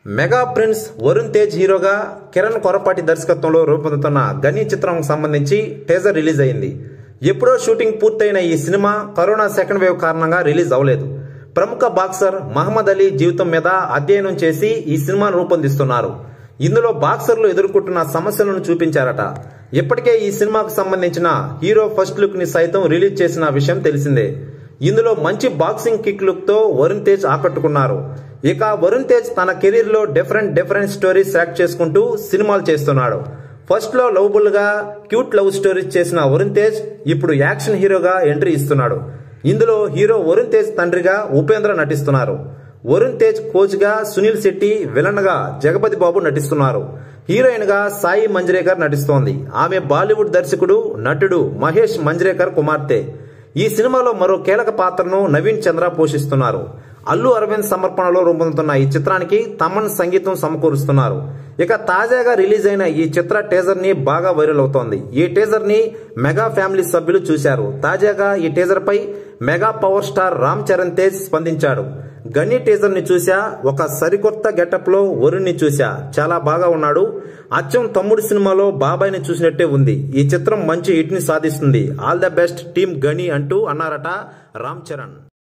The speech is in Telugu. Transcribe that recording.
మెగా ప్రిన్స్ వరుణ్ తేజ్ హీరోగా కిరణ్ కొరపాటి దర్శకత్వంలో రూపొందుతున్న గని చిత్రం సంబంధించి టీజర్ రిలీజ్ అయింది ఎప్పుడో షూటింగ్ పూర్తయిన ఈ సినిమా కరోనా సెకండ్ వేవ్ కారణంగా రిలీజ్ అవ్వలేదు ప్రముఖ బాక్సర్ మహమ్మద్ అలీ జీవితం మీద అధ్యయనం చేసి ఈ సినిమాను రూపొందిస్తున్నారు ఇందులో బాక్సర్లు ఎదుర్కొంటున్న సమస్యలను చూపించారట ఇప్పటికే ఈ సినిమాకు సంబంధించిన హీరో ఫస్ట్ లుక్ ని సైతం రిలీజ్ చేసిన విషయం తెలిసిందే ఇందులో మంచి బాక్సింగ్ కిక్ లుక్ తో వరుణ్ తేజ్ ఆకట్టుకున్నారు ఇక వరుణ్ తేజ్ తన కెరీర్ లో డిఫరెంట్ డిఫరెంట్ స్టోరీస్ సెలెక్ట్ చేసుకుంటూ సినిమాలు చేస్తున్నాడు ఫస్ట్ లో లవబుల్ గా క్యూట్ లవ్ స్టోరీస్ చేసిన వరుణ్ తేజ్ ఇప్పుడు యాక్షన్ హీరోగా ఎంట్రీ ఇస్తున్నాడు ఇందులో హీరో వరుణ్ తేజ్ తండ్రిగా ఉపేంద్ర నటిస్తున్నారు వరుణ్ తేజ్ కోచ్ గా సునీల్ శెట్టి విలన్ గా జగపతి బాబు నటిస్తున్నారు హీరోయిన్ గా సాయి మంజ్రేకర్ నటిస్తోంది ఆమె బాలీవుడ్ దర్శకుడు నటుడు మహేష్ మంజ్రేకర్ కుమార్తె ఈ సినిమాలో మరో కీలక పాత్రను నవీన్ చంద్ర పోషిస్తున్నారు అల్లు అరవింద్ సమర్పణలో రూపొందుతున్న ఈ చిత్రానికి తమన్ సంగీతం సమకూరుస్తున్నారు ఇక తాజాగా రిలీజ్ అయిన ఈ చిత్ర టీజర్ ని బాగా వైరల్ అవుతోంది ఈ టీజర్ ని మెగా ఫ్యామిలీ సభ్యులు చూశారు తాజాగా ఈ టీజర్ పై mega power star Ram Charan Tej స్పందించాడు గన్ని టీజర్ ని చూసా ఒక సరికొత్త గెటప్ లో వరుణ్ణి చూసా చాలా బాగా ఉన్నాడు అచ్చం తమ్ముడు సినిమాలో బాబాయ్ ని చూసినట్టే ఉంది ఈ చిత్రం మంచి హిట్ ని సాధిస్తుంది ఆల్ ద బెస్ట్ టీమ్ గని అంటూ అన్నారట రామ్ చరణ్